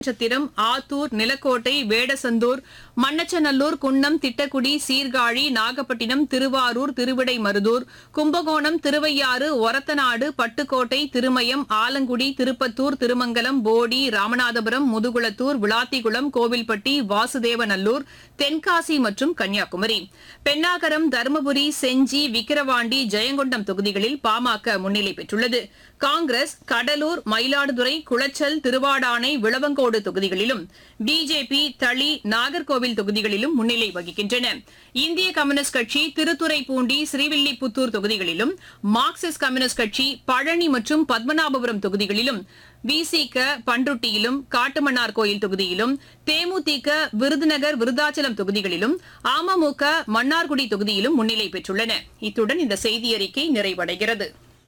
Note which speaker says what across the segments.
Speaker 1: நட்சத்திரம் ஆத்தூர் நிலக்கோட்டை வேடசந்தூர் மண்ணச்சநல்லூர் குன்னம் திட்டக்குடி சீர்காழி நாகப்பட்டினம் திருவாரூர் திருவிடைமருதூர் கும்பகோணம் திருவையாறு ஒரத்தநாடு பட்டுக்கோட்டை திருமயம் ஆலங்குடி திருப்பத்தூர் திருமங்கலம் போடி ராமநாதபுரம் முதுகுளத்தூர் விளாத்திகுளம் கோவில்பட்டி வாசுதேவநல்லூர் தென்காசி மற்றும் கன்னியாகுமரி பென்னாகரம் தருமபுரி செஞ்சி விக்கிரவாண்டி ஜெயங்கொண்டம் தொகுதிகளில் பாமக முன்னிலை பெற்றுள்ளது காங்கிரஸ் கடலூர் மயிலாடுதுறை குளச்சல் திருவாடானை விளவங்கோடு தொகுதிகளிலும் பிஜேபி தளி நாகர்கோவில் தொகுதிகளிலும் முன்னிலை வகிக்கின்றன இந்திய கம்யூனிஸ்ட் கட்சி திருத்துறைப்பூண்டி ஸ்ரீவில்லிபுத்தூர் தொகுதிகளிலும் மார்க்சிஸ்ட் கம்யூனிஸ்ட் கட்சி பழனி மற்றும் பத்மநாபபுரம் தொகுதிகளிலும் விசிக பண்ருட்டியிலும் காட்டுமன்னார் கோயில் தொகுதியிலும் தேமுதிக விருதுநகர் விருதாச்சலம் தொகுதிகளிலும் அமமுக மன்னார்குடி தொகுதியிலும் முன்னிலை பெற்றுள்ளன இத்துடன் இந்த செய்தியறிக்கை நிறைவடைகிறது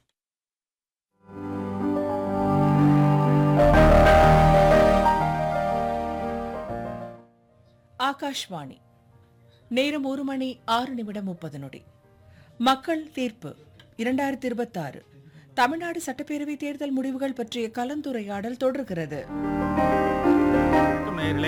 Speaker 2: ஆகாஷ்வாணி நேரம் ஒரு மணி ஆறு நிமிடம் முப்பது நொடி மக்கள் தீர்ப்பு இரண்டாயிரத்தி இருபத்தாறு தமிழ்நாடு சட்டப்பேரவை தேர்தல் முடிவுகள் பற்றிய கலந்துரையாடல் தொடர்கிறது
Speaker 3: வணக்கம் நேயர்களே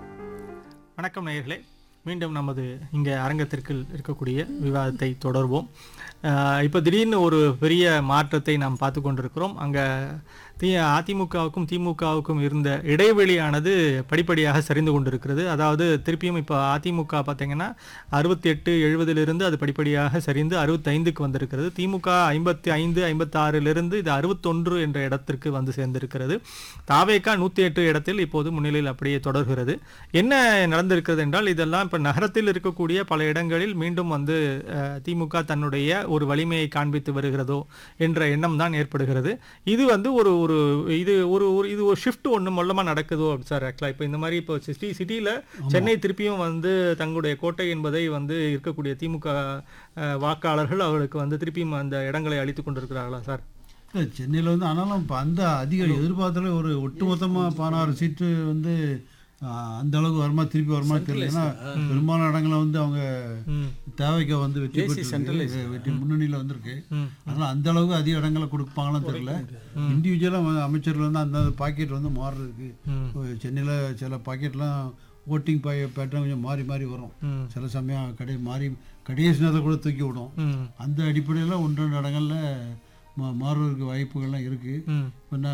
Speaker 3: வணக்கம் நேயர்களே மீண்டும் நமது இங்கே அரங்கத்திற்குள் இருக்கக்கூடிய விவாதத்தை தொடர்வோம் அஹ், இப்போ திடீர்னு ஒரு பெரிய மாற்றத்தை நாம் பார்த்து கொண்டிருக்கிறோம் அங்கே தி அதிமுகவுக்கும் திமுகவுக்கும் இருந்த இடைவெளியானது படிப்படியாக சரிந்து கொண்டிருக்கிறது அதாவது திருப்பியும் இப்போ அதிமுக பார்த்தீங்கன்னா அறுபத்தி எட்டு எழுபதிலிருந்து அது படிப்படியாக சரிந்து அறுபத்தைந்துக்கு வந்திருக்கிறது திமுக ஐம்பத்தி ஐந்து ஐம்பத்தாறிலிருந்து இது அறுபத்தொன்று என்ற இடத்திற்கு வந்து சேர்ந்திருக்கிறது தாவேக்கா நூற்றி எட்டு இடத்தில் இப்போது முன்னிலையில் அப்படியே தொடர்கிறது என்ன நடந்திருக்கிறது என்றால் இதெல்லாம் இப்போ நகரத்தில் இருக்கக்கூடிய பல இடங்களில் மீண்டும் வந்து அஹ், திமுக தன்னுடைய ஒரு வலிமையை காண்பித்து வருகிறதோ என்ற எண்ணம் தான் ஏற்படுகிறது இது வந்து ஒரு ஒரு இது ஒரு ஒரு இது ஒரு ஷிஃப்ட் ஒன்று மொல்லமாக நடக்குதோ சார் ஆக்சுவலாக இப்போ இந்த மாதிரி இப்போ சிட்டி சிட்டியில் சென்னை திருப்பியும் வந்து தங்களுடைய கோட்டை என்பதை வந்து இருக்கக்கூடிய திமுக அஹ், வாக்காளர்கள் அவர்களுக்கு வந்து திருப்பியும் அந்த இடங்களை அளித்து கொண்டிருக்கிறார்களா சார்
Speaker 4: இல்லை சென்னையில் வந்து ஆனாலும் இப்போ அந்த அதிக எதிர்பார்த்தல ஒரு ஒட்டுமொத்தமாக பதினாறு சீட்டு வந்து ஆ, அந்த அளவுக்கு வருமா திருப்பி வருமா தெரியல ஏன்னா பெரும்பாலான இடங்களை வந்து அவங்க
Speaker 3: ம்
Speaker 4: தேவைக்க வந்து வெற்றி பெற்று வெற்றி முன்னணியில் வந்திருக்கு
Speaker 3: ம்
Speaker 4: அதனால் அந்த அளவுக்கு அதிக இடங்களை கொடுப்பாங்களான்னு தெரியல இண்டிவிஜுவலாக அமைச்சர்கள் வந்து அந்த பாக்கெட் வந்து மாறுறதுக்கு
Speaker 3: ம்
Speaker 4: சென்னையில் சில பாக்கெட்லாம் ஓட்டிங் பாய் பேட்டர்ன் கொஞ்சம் மாறி மாறி வரும்
Speaker 3: ம்
Speaker 4: சில சமயம் கடை மாறி கடைசி நேரத்தை கூட தூக்கி விடும்
Speaker 3: ம்
Speaker 4: அந்த அடிப்படையில் ஒன்று ரெண்டு இடங்களில் மா மாறுவதற்கு வாய்ப்புகள்லாம் இருக்குது
Speaker 3: ம்
Speaker 4: பின்ன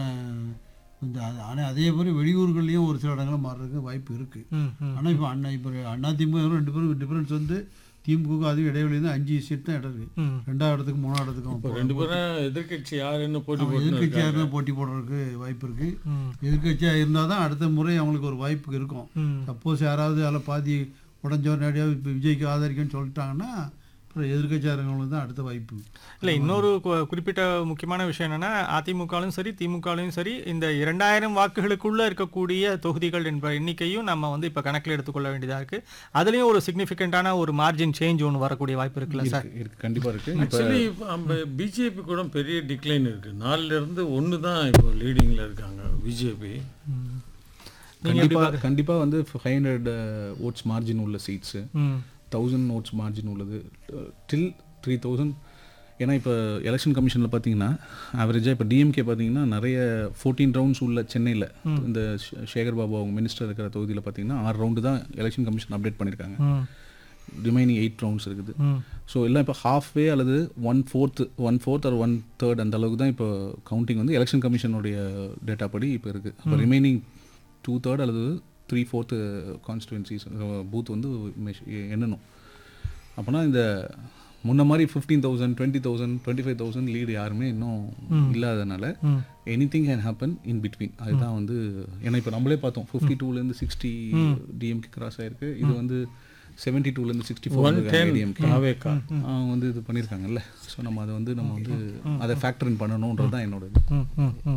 Speaker 4: இந்த ஆனால் அதே மாதிரி வெளியூர்கள்லேயும் ஒரு சில இடங்களில் மாறுறதுக்கு வாய்ப்பு இருக்குது
Speaker 3: ம் ம்
Speaker 4: ஆனால் இப்போ அண்ணா இப்போ அண்ணா திமுக ரெண்டு பேரும் டிஃப்ரென்ஸ் வந்து திமுக அதுவும் இடைவெளி வந்து அஞ்சு சீட் தான் இடம் இருக்குது
Speaker 3: ம்
Speaker 4: ரெண்டாவது இடத்துக்கு மூணாவது இடத்துக்கும்
Speaker 5: இப்போ ரெண்டு பேரும் எதிர்க்கட்சி யாருன்னு போட்டி போட்டு
Speaker 4: எதிர்கட்சியாக போட்டி போடுறதுக்கு வாய்ப்பு இருக்குது
Speaker 3: ம்
Speaker 4: எதிர்கட்சியாக இருந்தால் தான் அடுத்த முறை அவங்களுக்கு ஒரு வாய்ப்பு இருக்கும்
Speaker 3: ம்
Speaker 4: சப்போஸ் யாராவது அதில் பாதி உடஞ்சவர் நேரடியாக இப்போ விஜய்க்கு ஆதரிக்கன்னு சொல்லிட்டாங்கன்னா அப்புறம் எதிர்கட்சியாக இருக்கவங்களுக்கு தான் அடுத்த வாய்ப்பு
Speaker 3: இல்லை இன்னொரு கு- குறிப்பிட்ட முக்கியமான விஷயம் என்னன்னா அதிமுகலும் சரி திமுகலையும் சரி இந்த இரண்டாயிரம் வாக்குகளுக்குள்ள இருக்கக்கூடிய தொகுதிகள் என்ற எண்ணிக்கையும் நம்ம வந்து இப்போ கணக்கில் எடுத்துக்கொள்ள வேண்டியதா இருக்கு அதுலயும் ஒரு சிக்னிஃபிகண்டான ஒரு மார்ஜின் சேஞ்ச் ஒன்று வரக்கூடிய வாய்ப்பு இருக்குல்ல சார்
Speaker 6: இருக்கு இருக்கு கண்டிப்பா இருக்கு இப்ப
Speaker 5: ஆக்சுவலி நம்ம பிஜேபி கூட பெரிய டிக்ளைன் இருக்கு நாலுல இருந்து ஒன்று தான் இப்போ லீடிங்ல இருக்காங்க பிஜேபி
Speaker 6: கண்டிப்பா கண்டிப்பா வந்து ஃபைவ் ஹண்ட்ரட் ஓட்ஸ் மார்ஜின் உள்ள சீட்ஸ்
Speaker 3: ம்
Speaker 6: தௌசண்ட் ஓட்ஸ் மார்ஜின் உள்ளது டில் த்ரீ தௌசண்ட் ஏன்னா இப்போ எலெக்ஷன் கமிஷனில் பார்த்தீங்கன்னா ஆவரேஜாக இப்போ டிஎம்கே பார்த்தீங்கன்னா நிறைய ஃபோர்டீன் ரவுண்ட்ஸ் உள்ள சென்னையில் இந்த ஷே- சேகர் பாபு அவங்க மினிஸ்டர் இருக்கிற தொகுதியில் பார்த்தீங்கன்னா ஆறு ரவுண்டு தான் எலெக்ஷன் கமிஷன் அப்டேட் பண்ணியிருக்காங்க
Speaker 3: ம்
Speaker 6: ரிமைனிங் எயிட் ரவுண்ட்ஸ் இருக்குது
Speaker 3: ம்
Speaker 6: ஸோ எல்லாம் இப்போ halfway அல்லது one fourth one fourth or one third அந்த அளவுக்கு தான் இப்போ கவுண்டிங் வந்து எலெக்ஷன் கமிஷனுடைய டேட்டா படி இப்போ இருக்குது அப்போ ரிமைனிங் டூ தேர்ட் அல்லது த்ரீ ஃபோர்த்து கான்ஸ்டுவன்சிஸ் பூத் வந்து மெஷ்- எண்ணணும் அப்போனா இந்த முன்ன மாதிரி fifteen thousand twenty thousand twenty five thousand lead யாருமே இன்னும் இல்லாதனால
Speaker 3: ம்
Speaker 6: anything can happen in between அதுதான் வந்து ஏன்னா இப்போ நம்மளே பார்த்தோம் ஃபிஃப்டி டூலேருந்து சிக்ஸ்டி டிஎம்கே கிராஸ் ஆயிருக்கு இது வந்து செவன்ட்டி டூலேருந்து sixty
Speaker 5: one
Speaker 6: four
Speaker 5: ten
Speaker 6: DMK
Speaker 5: ஆவேக்கா
Speaker 6: அவங்க வந்து இது பண்ணியிருக்காங்க ஸோ நம்ம அதை வந்து நம்ம வந்து அதை ஃபேக்டர் இன் பண்ணணுன்றது தான் என்னோட இது
Speaker 3: ம் ம் ம்